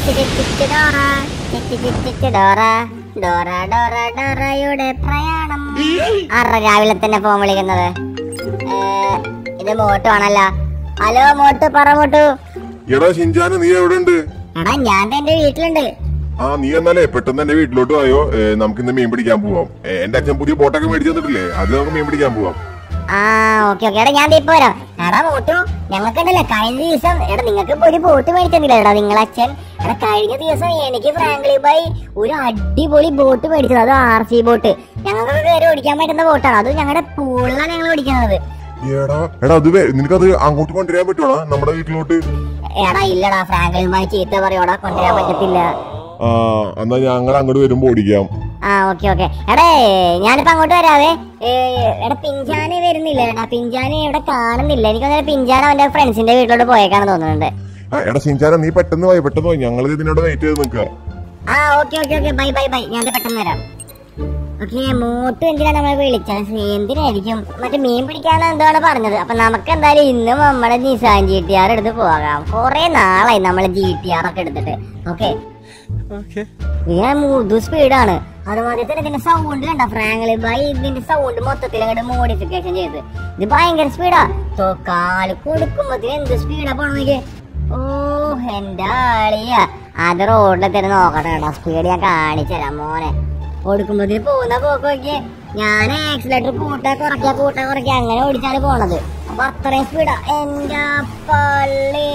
Chit ചിറ്റ് ചിറ്റ് Dora ചിറ്റ് ചിറ്റ് ചിറ്റ് ഡോറ ഡോറ ഡോറ ഡോറയുടെ പ്രയാണം ആരുടെ രാവിലെ തന്നെ ഫോൺ വിളിക്കുന്നത് ഏ, ഇത് മോട്ടു ആണല്ലോ ഹലോ മോട്ടു പറ മോട്ടു എടാ ഷിൻജാന് നീ എവിടെ ഉണ്ട് എടാ ഞാൻ ദേ എന്റെ വീട്ടിലുണ്ട് ആ നീ എന്നാലേ പെട്ടെന്ന് എന്റെ വീട്ടിലോട്ട് പോയോ നമുക്ക് ഇന്ന് മീൻ പിടിക്കാൻ പോവാം ഏ, എന്റെ അച്ഛൻ പുതിയ ബോട്ടൊക്കെ മേടിച്ചു തന്നിട്ടില്ലേ അത് നമുക്ക് മീൻ പിടിക്കാൻ പോവാം ആ ഓക്കെ ഓക്കെ എടാ ഞാൻ ദേ ഇപ്പൊ വരാം എടാ മോട്ടു ഞങ്ങൾക്കുണ്ടല്ലോ കഴിഞ്ഞ ദിവസം എടാ നിങ്ങൾക്ക് ഇപ്പൊ ഒരു ബോട്ട് മേടിച്ചിട്ടില്ല എടാ നിങ്ങളെ അച്ഛൻ എടാ കഴിഞ്ഞ ദിവസം എനിക്ക് ഫ്രാങ്ക്ലി ബൈ ഒരു അടിപൊളി ബോട്ട് മേടിച്ചത് അത് ആർ സി ബോട്ട് ഞങ്ങൾക്ക് കയറി ഓടിക്കാൻ പറ്റുന്ന ബോട്ടാണ് അത് ഞങ്ങളുടെ പൂളിലാണ് ഞങ്ങൾ ഓടിക്കുന്നത് എടാ എടാ അത് വേ- നിനക്കത് അങ്ങോട്ട് കൊണ്ടുവരാൻ പറ്റുവാടാ നമ്മുടെ വീട്ടിലോട്ട് എടാ ഇല്ലടാ ഫ്രാങ്ക്ലി ബൈ ചീത്ത പറയോടാ കൊണ്ടുവരാൻ പറ്റത്തില്ല ആ എന്നാ ഞങ്ങൾ അങ്ങോട്ട് വരുമ്പോ ഓടിക്കാം ആ ഓക്കെ ഓക്കെ എടേ ഞാനിപ്പോ അങ്ങോട്ട് വരാവേ ഏ, എടാ പിഞ്ചാന് വരുന്നില്ല എടാ പിഞ്ചാന് ഇവിടെ കാണുന്നില്ല എനിക്ക് തോന്നുന്നു പിഞ്ചാൻ അവന്റെ ഫ്രണ്ട്സിന്റെ വീട്ടിലോട്ട് പോയേക്കാണെന്ന് തോന്നുന്നുണ്ട് ആ, എടാ ഷിൻജാന നീ പെട്ടെന്ന് പോയി പെട്ടെന്ന് പോയി ഞങ്ങൾ ഇതിനോട് വെയിറ്റ് ചെയ്ത് നിൽക്കുക ആ okay okay okay bye bye bye ഞാൻ ദേ പെട്ടെന്ന് വരാം ഓക്കെ മോട്ട് എന്തിനാ നമ്മളെ വിളിച്ചത് എന്തിനായിരിക്കും മറ്റേ മീൻ പിടിക്കാന്ന് എന്താണ് പറഞ്ഞത് അപ്പൊ നമുക്ക് എന്തായാലും ഇന്നും നമ്മുടെ നിസാൻ ജി ടി ആർ എടുത്ത് പോകാം കൊറേ നാളായി നമ്മളെ ജി ടി ആർ ഒക്കെ എടുത്തിട്ട് ഓക്കെ ഞാൻ മുതു സ്പീഡാണ് അതുപോലെ തന്നെ ഇതിന്റെ സൗണ്ട് കണ്ട ഫ്രാങ്ക്ലി ബൈ ഇതിന്റെ സൗണ്ട് മൊത്തത്തിൽ അങ്ങോട്ട് മോഡിഫിക്കേഷൻ ചെയ്ത് ഇത് ഭയങ്കര സ്പീഡാ തോ കാല് കൊടുക്കുമ്പത്തിന് എന്ത് സ്പീഡാ പോണെന്നൊക്കെ ഓ എന്റെ ആളിയ അത് റോഡിൽ തന്നെ നോക്കട്ടെ കേട്ടോ സ്പീഡ് ഞാൻ കാണിച്ചു തരാം മോനെ കൊടുക്കുമ്പത്തിന് പോകുന്ന പോക്ക് നോക്കിയേ ഞാൻ ആക്സിലേറ്റർ കൂട്ടാ കുറയ്ക്കാ കൂട്ടാ കുറയ്ക്കാ അങ്ങനെ ഓടിച്ചാണ് പോണത് അപ്പൊ അത്രയും സ്പീഡാ എന്റെ പള്ളി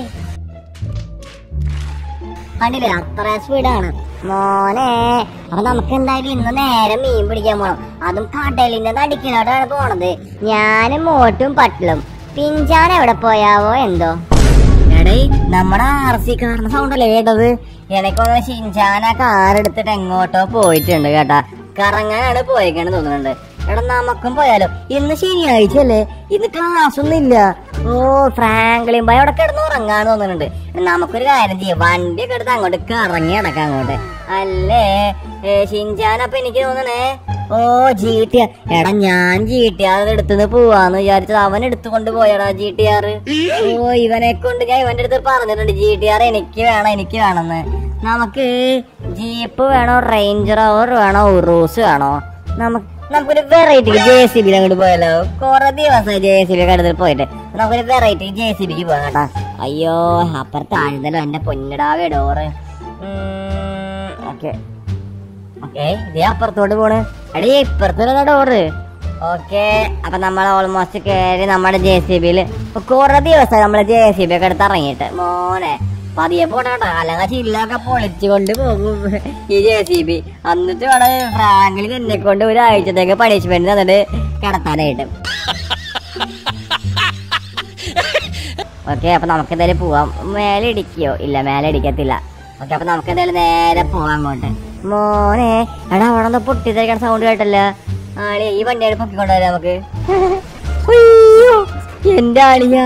കണ്ടില്ലേ അത്ര സ്പീഡാണ് മോനെ അപ്പൊ നമുക്ക് എന്തായാലും ഇന്ന് നേരെ മീൻ പിടിക്കാൻ പോണം അതും കടലിന്റെ നടുക്കിലോട്ടാണ് പോണത് ഞാനും മോട്ടും പട്ടിലും പിഞ്ചാൻ എവിടെ പോയാവോ എന്തോ എടേ നമ്മുടെ ആർ സി കാറിന്റെ സൗണ്ട് അല്ലേ കേട്ടത് എനിക്കൊന്ന് ഷിൻചാൻ ആ കാർ എടുത്തിട്ട് എങ്ങോട്ടോ പോയിട്ടുണ്ട് കേട്ടാ കറങ്ങാനാണ് പോയേക്കാണ് തോന്നുന്നുണ്ട് എടാ നമുക്കും പോയാലോ ഇന്ന് ശനിയാഴ്ച അല്ലേ ഇന്ന് ക്ലാസ് ഒന്നും ഇല്ല ഓ ഫ്രാങ്ക്ലിൻ ബൈ അവിടെ കിടന്ന് ഉറങ്ങാന്ന് തോന്നുന്നുണ്ട് നമുക്കൊരു കാര്യം ചെയ്യാം വണ്ടിയൊക്കെ എടുത്ത് അങ്ങോട്ട് കറങ്ങി നടക്കാം അങ്ങോട്ട് അല്ലേ ഏ, ഷിൻചാൻ അപ്പൊ എനിക്ക് തോന്നണേ ഓ ജി ടി ആർ എടാ ഞാൻ ജി ടി ആർ എടുത്തുനിന്ന് പോവാന്ന് വിചാരിച്ചത് അവൻ എടുത്തുകൊണ്ട് പോയടാ ജി ടി ആർ ഓ ഇവനെ കൊണ്ട് ഞാൻ ഇവന്റെ അടുത്ത് പറഞ്ഞിട്ടുണ്ട് ജി ടി ആർ എനിക്ക് വേണം എനിക്ക് വേണമെന്ന് നമുക്ക് ജീപ്പ് വേണോ റേഞ്ചർ അവർ വേണോ ഉറൂസ് വേണോ നമുക്ക് നമുക്കൊരു വെറൈറ്റി ജെ സി ബിയിൽ അങ്ങോട്ട് പോയാലോ കുറെ ദിവസമായി ജെ സി ബി അടുത്ത് പോയിട്ട് നമുക്കൊരു വെറൈറ്റി ജെ സി ബിക്ക് പോകാം കേട്ടോ അയ്യോ അപ്പുറത്ത് ആഴുതല്ലോ എന്റെ പൊന്നിടാവേ ഡോറ് ഓക്കെ ഓക്കെ ഇതേ അപ്പുറത്തോട്ട് പോണ് എടീ ഇപ്പുറത്തുള്ള ഡോറ് ഓക്കെ അപ്പൊ നമ്മൾ ഓൾമോസ്റ്റ് കയറി നമ്മുടെ ജെ സി ബിയില് കുറെ ദിവസമായി നമ്മള് ജെ സി ബി ഒക്കെ എടുത്ത് ഇറങ്ങിയിട്ട് മോനെ പതിയെ പോട്ടെ അലക ചില്ലൊക്കെ പൊളിച്ചുകൊണ്ട് പോകും ഈ ജെ സി ബി എന്നിട്ട് ഇവിടെ ഫ്രാങ്കിൽ എന്നെ കൊണ്ട് ഒരാഴ്ചത്തേക്ക് പണിഷ്മെന്റ് തന്നിട്ട് കിടത്താനായിട്ട് ഓക്കെ അപ്പൊ നമുക്ക് എന്തായാലും പോവാം മേലെ ഇടിക്കോ ഇല്ല മേലെ ഇടിക്കത്തില്ല ഓക്കെ അപ്പൊ നമുക്ക് എന്തായാലും നേരെ പോവാം അങ്ങോട്ട് മോനെ എടാ അവിടെ നിന്ന് പൊട്ടിത്തെറിക്കണ സൗണ്ട് കേട്ടല്ല ആളിയ ഈ വണ്ടിയാണ് പൊക്കിക്കൊണ്ടുവരാം നമുക്ക് ഉയ്യോ, എന്റെ ആളിയാ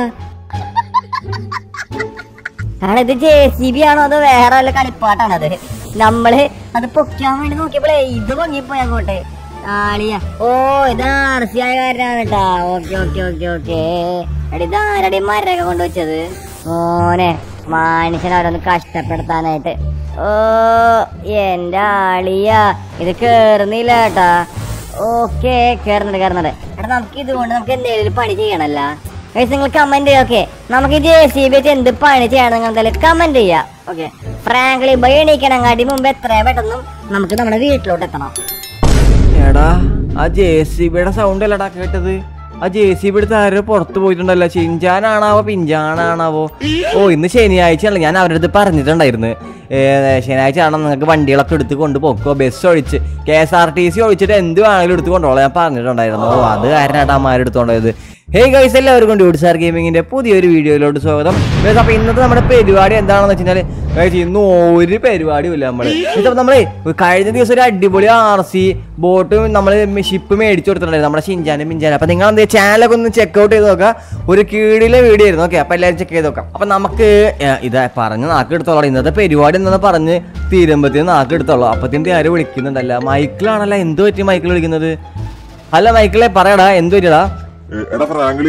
കാരണം ഇത് ജെ സി ബി ആണോ അതോ വേറെ വല്ല കളിപ്പാട്ടാണത് നമ്മള് അത് പൊക്കാൻ വേണ്ടി നോക്കിയപ്പോഴേ ഇത് പൊങ്ങിപ്പോയി അങ്ങോട്ട് ആളിയ ഓ ഇത് ആർ സി ആയ കാരനാണ് കേട്ടാ ഓക്കെ ഓക്കെ ഓക്കെ ഓക്കെ എടി ഇത് ആരടി മരൊക്കെ കൊണ്ടുവച്ചത് മോനെ മനുഷ്യനെ ഓരോന്ന് കഷ്ടപ്പെടുത്താനായിട്ട് ഓ എന്റെ ആളിയ ഇത് കേറുന്നില്ല കേട്ടാ ഓക്കെ കേറുന്നുണ്ട് കേറുന്നുണ്ട് എടാ നമുക്ക് ഇതുകൊണ്ട് നമുക്ക് എന്തെങ്കിലും പണി ചെയ്യണല്ല ഗൈസ് നിങ്ങൾ കമന്റ് ചെയ്യുക ഓക്കെ നമുക്ക് ജെ സി ബി വെച്ച് എന്ത് പണി ചെയ്യണം നിങ്ങൾ എന്തായാലും കമന്റ് ചെയ്യാം ഓക്കെ ഫ്രാങ്ക്ലി ബൈ എണീക്കണങ്ങാട്ടി മുമ്പ് എത്രയും പെട്ടെന്നും നമുക്ക് നമ്മുടെ വീട്ടിലോട്ട് എത്തണം എടാ ആ ജെ സി ബിയുടെ സൗണ്ട് അല്ലടാ കേട്ടത് ആ ജെ സി ബി എടുത്ത് ആരോ പുറത്ത് പോയിട്ടുണ്ടല്ലോ ചിഞ്ചാനാണാവോ പിഞ്ചാനാണാവോ ഓ ഇന്ന് ശനിയാഴ്ചയാണ് ഞാൻ അവരുടെ അടുത്ത് പറഞ്ഞിട്ടുണ്ടായിരുന്നു ഏ, ശനിയാഴ്ച ആണോ നിങ്ങൾക്ക് വണ്ടികളൊക്കെ എടുത്ത് കൊണ്ട് പോക്കോ ബസ് ഒഴിച്ച് K S R T C ഒഴിച്ചിട്ട് എന്ത് വേണമെങ്കിലും എടുത്ത് കൊണ്ടുപോകാം ഞാൻ പറഞ്ഞിട്ടുണ്ടായിരുന്നു ഓ അത് കാരണമായിട്ട് അമ്മാരെടുത്തോണ്ടായത് ഹേയ് ഗൈസ് എല്ലാവർക്കും ഡ്യൂട്ടി സാർ ഗെയിമിങ്ങിന്റെ പുതിയൊരു വീഡിയോയിലോട്ട് സ്വാഗതം ഗൈസ് അപ്പൊ ഇന്നത്തെ നമ്മുടെ പരിപാടി എന്താണെന്ന് വെച്ചാൽ ഗൈസ് ഇന്ന് ഒരു പരിപാടിയും ഇല്ല നമ്മള് ഗൈസ് അപ്പൊ നമ്മള് കഴിഞ്ഞ ദിവസം ഒരു അടിപൊളി ആർ സി ബോട്ട് നമ്മള് ഷിപ്പ് മേടിച്ചു കൊടുത്തിട്ടുണ്ടായിരുന്നു നമ്മുടെ ഷിഞ്ചാനും മിഞ്ചാനും അപ്പൊ നിങ്ങൾ എന്താ ചാനലൊക്കെ ഒന്ന് ചെക്ക് ഔട്ട് ചെയ്ത് നോക്കാം ഒരു കീഴിലെ വീഡിയോ ആയിരുന്നു ഓക്കെ അപ്പൊ എല്ലാവരും ചെക്ക് ചെയ്ത് നോക്കാം അപ്പൊ നമുക്ക് ഏ, ഇത് പറഞ്ഞ് നാക്ക് എടുത്തോളാം ഇന്നത്തെ പരിപാടി എന്താണെന്ന് പറഞ്ഞ് തീരുമ്പത്തേന് നാക്ക് എടുത്തോളാം അപ്പത്തിന്റെ ആരും വിളിക്കുന്നുണ്ടല്ലോ മൈക്കിളാണല്ലോ എന്ത് പറ്റി മൈക്കിൾ വിളിക്കുന്നത് അല്ല മൈക്കിളെ പറയടാ എന്ത് പറ്റിയടാ ഏ, എടാ ഫ്രാങ്ക്ലിനെ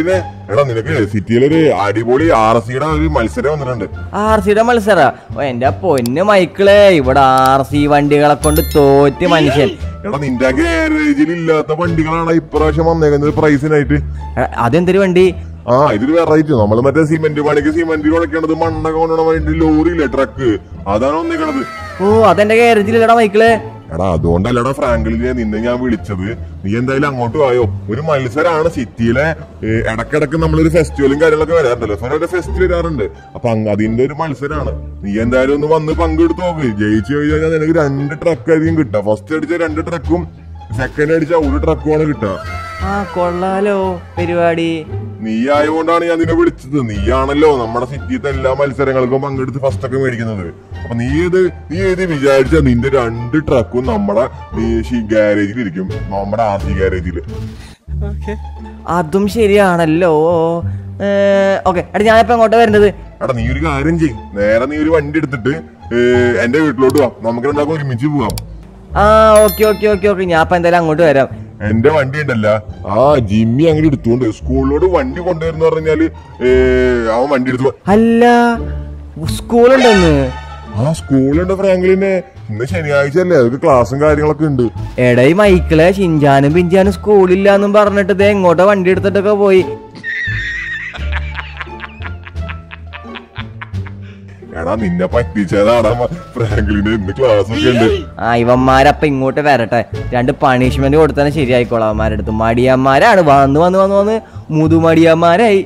എടാ നിനക്ക് സിറ്റിയിലൊരു അടിപൊളി ആർ എസ് സിയുടെ ഒരു മത്സരം വന്നിട്ടുണ്ട് ആർ സിയുടെ മത്സര ഓ എന്റെ പൊന്ന് മൈക്കിളെ ഇവിടെ ആർ സി വണ്ടികളെ കൊണ്ട് തോറ്റ് മനുഷ്യൻ എടാ നിന്റെ ഗാരേജിൽ ഇല്ലാത്ത വണ്ടികളാണ് ഇപ്രാവശ്യം വന്നേക്കുന്നത് പ്രൈസിനായിട്ട് എ, അതെന്തൊരു വണ്ടി ആ ഇതൊരു വെറൈറ്റി നമ്മൾ മറ്റേ സിമെന്റ് പണിക്ക് സിമെന്റ് കൊടുക്കണത് മണ്ണൊക്കെ കൊണ്ടുപോണ വേണ്ടി ലോറിയില്ലേ ട്രക്ക് അതാണ് വന്നേക്കണത് ഓ അതെന്റെ ഗാരേജിലടാ മൈക്കിളെ എടാ അതുകൊണ്ടല്ലടാ ഫ്രാങ്കിളിനെ നിന്നെ ഞാൻ വിളിച്ചത് നീ എന്തായാലും അങ്ങോട്ട് പോയോ ഒരു മത്സരമാണ് സിറ്റിയിലെ ഏ, ഇടക്കിടക്ക് നമ്മളൊരു ഫെസ്റ്റിവലും കാര്യങ്ങളൊക്കെ വരാറുണ്ടല്ലോ ഫെറോടെ ഫെസ്റ്റിവൽ വരാറുണ്ട് അപ്പൊ അങ്ങ് അതിന്റെ ഒരു മത്സരമാണ് നീ എന്തായാലും ഒന്ന് വന്ന് പങ്കെടുത്ത് നോക്ക് ജയിച്ചു കഴിഞ്ഞാൽ നിനക്ക് രണ്ട് ട്രക്ക് ആയിരിക്കും കിട്ടുക ഫസ്റ്റ് അടിച്ച രണ്ട് ട്രക്കും സെക്കൻഡ് അടിച്ച ഒരു ട്രക്കുമാണ് കിട്ടുക ആ കൊള്ളാലോ പരിപാടി നീ ആയതുകൊണ്ടാണ് ഞാൻ നിന്നെ വിളിച്ചത് നീയാണല്ലോ നമ്മുടെ സിറ്റിയിലത്തെ എല്ലാ മത്സരങ്ങൾക്കും പങ്കെടുത്ത് ഫസ്റ്റ് ഒക്കെ മേടിക്കുന്നത് അപ്പൊ നീ ഇത് നീ ഇത് വിചാരിച്ച നിന്റെ രണ്ട് ട്രക്കും നമ്മുടെ ഗാരേജിൽ ഇരിക്കും നമ്മുടെ ആർ സി ഗാരേജിൽ അതും ശരിയാണല്ലോ ഓക്കെ എടാ ഞാനിപ്പോ എങ്ങോട്ടാ വരുന്നത് എടാ നീ ഒരു കാര്യം ചെയ്യും നേരെ നീ ഒരു വണ്ടി എടുത്തിട്ട് ഏ, എന്റെ വീട്ടിലോട്ട് വാ നമുക്ക് രണ്ടാക്കും ഒരുമിച്ച് പോവാം ആ ഓക്കെ ഓക്കെ ഓക്കെ ഓക്കെ ഞാൻ ഇപ്പൊ എന്തായാലും അങ്ങോട്ട് വരാം എന്റെ വണ്ടി ഉണ്ടല്ല ആ ജിമ്മി അങ്ങനെ എടുത്തുകൊണ്ട് സ്കൂളിലോട്ട് വണ്ടി കൊണ്ടുവരുന്ന പറഞ്ഞാല് ഏ, അവൻ വണ്ടി എടുത്തു അല്ല സ്കൂളുണ്ടെന്ന് ആ സ്കൂളുണ്ട് ഫ്രാങ്ക്ലിനെ ഇന്ന് ശനിയാഴ്ച അല്ലേ അതൊക്കെ ക്ലാസ്സും കാര്യങ്ങളൊക്കെ ഉണ്ട് എടാ ഈ മൈക്കിളെ ചിഞ്ചാനും പിഞ്ചാനും സ്കൂളില്ലാന്നും പറഞ്ഞിട്ട് ദേ എങ്ങോട്ടാ വണ്ടി എടുത്തിട്ടൊക്കെ പോയി എടാ നിന്നെ പറ്റിച്ചതാടാ ഫ്രാങ്ക്ലിന് ഇന്ന് ക്ലാസ് ഒക്കെ ഉണ്ട് ആ ഇവന്മാരപ്പൊ ഇങ്ങോട്ട് വരട്ടെ രണ്ട് പണിഷ്മെന്റ് കൊടുത്താൽ ശരിയായിക്കോളാം അവന്മാരുടെ അടുത്ത് മടിയന്മാരാണ് വന്ന് വന്ന് വന്ന് വന്ന് മുതുമടിയന്മാരായി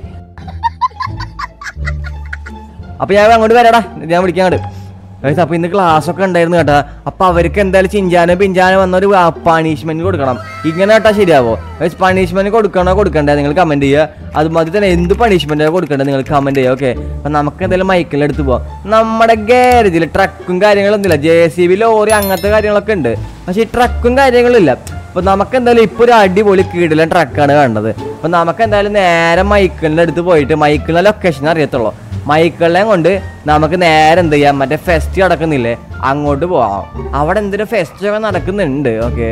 അപ്പൊ ഞാൻ അങ്ങോട്ട് വരാടാ ഞാൻ വിളിക്കാൻ അങ്ങോട്ട് ഗൈസ്, അപ്പൊ ഇന്ന് ക്ലാസ് ഒക്കെ ഉണ്ടായിരുന്നു കേട്ടാ അപ്പൊ അവർക്ക് എന്തായാലും ചിഞ്ചാനോ പിഞ്ചാനോ വന്നൊരു പണിഷ്മെന്റ് കൊടുക്കണം ഇങ്ങനെ കേട്ടാ ശരിയാവോ പണിഷ്മെന്റ് കൊടുക്കണോ കൊടുക്കണ്ടേ നിങ്ങൾ കമന്റ് ചെയ്യുക അതുമാതിരി തന്നെ എന്ത് പണിഷ്മെന്റ് കൊടുക്കണ്ടേ നിങ്ങൾ കമന്റ് ചെയ്യുക ഓക്കെ അപ്പൊ നമുക്ക് എന്തായാലും മൈക്കിൽ എടുത്ത് പോവാം നമ്മുടെ ഗാരേജിൽ ട്രക്കും കാര്യങ്ങളൊന്നും ഇല്ല ജെ സി ബി ലോറി അങ്ങനത്തെ കാര്യങ്ങളൊക്കെ ഉണ്ട് പക്ഷെ ഈ ട്രക്കും കാര്യങ്ങളും ഇല്ല അപ്പൊ നമുക്ക് എന്തായാലും ഇപ്പൊ ഒരു അടിപൊളി കീടിലെ ട്രക്കാണ് കണ്ടത് അപ്പൊ നമുക്ക് എന്തായാലും നേരെ മൈക്കിളിന്റെ അടുത്ത് പോയിട്ട് മൈക്കിളിന്റെ ലൊക്കേഷൻ അറിയത്തുള്ളൂ മൈക്കിളിനെ കൊണ്ട് നമുക്ക് നേരെ എന്ത് ചെയ്യാം മറ്റേ ഫെസ്റ്റ് നടക്കുന്നില്ലേ അങ്ങോട്ട് പോവാം അവിടെ എന്തൊരു ഫെസ്റ്റ് ഒക്കെ നടക്കുന്നുണ്ട് ഓക്കെ